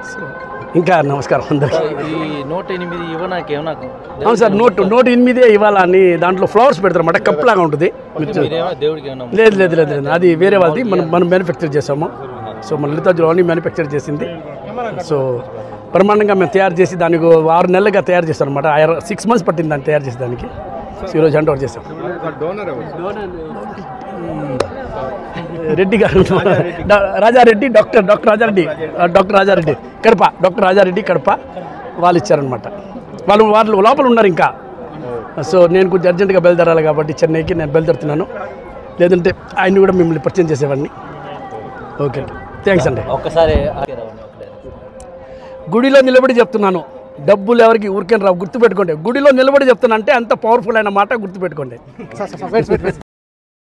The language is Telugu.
సో ఇంకా నమస్కారం అందరికీ ఈ నూట ఎనిమిది ఇవ్వనాక ఏమన్నా అవును సార్ నోట్ నోట్ ఎనిమిదే ఇవ్వాలని దాంట్లో ఫ్లవర్స్ పెడతారు అన్నమాట కప్ లాగా ఉంటుంది మీరేమో దేవుడికి ఏమన్నా లేదు లేదు లేదు లేదు అది వేరే వాళ్ళది మనం మనం మ్యానుఫ్యాక్చర్ చేసాము సో మన లలితాజులో మ్యానుఫ్యాక్చర్ చేసింది సో బ్రహ్మాండంగా మేము తయారు చేసి దానికి ఓ ఆరు నెలలుగా తయారు చేస్తాం అనమాట సిక్స్ మంత్స్ పట్టింది దాన్ని తయారు చేసి దానికి సో ఈరోజు హ్యాండ్ ఓవర్ చేసాం రెడ్డి గారు డా- రాజారెడ్డి డాక్టర్ డాక్టర్ రాజారెడ్డి ఆ, డాక్టర్ రాజారెడ్డి కడప డాక్టర్ రాజారెడ్డి కడప వాళ్ళు ఇచ్చారనమాట వాళ్ళు వాళ్ళు లోపల ఉన్నారు ఇంకా సో నేను కొంచెం అర్జెంటుగా బయలుదేరాలి కాబట్టి చెన్నైకి నేను బయలుదేరుతున్నాను లేదంటే ఆయన్ని కూడా మిమ్మల్ని పరిచయం చేసేవాడిని ఓకే థ్యాంక్స్ అండి ఒక్కసారి గుడిలో నిలబడి చెప్తున్నాను డబ్బులు ఎవరికి ఊరికే రావు గుర్తుపెట్టుకోండి గుడిలో నిలబడి చెప్తున్నా అంటే అంత పవర్ఫుల్ అయిన మాట గుర్తుపెట్టుకోండి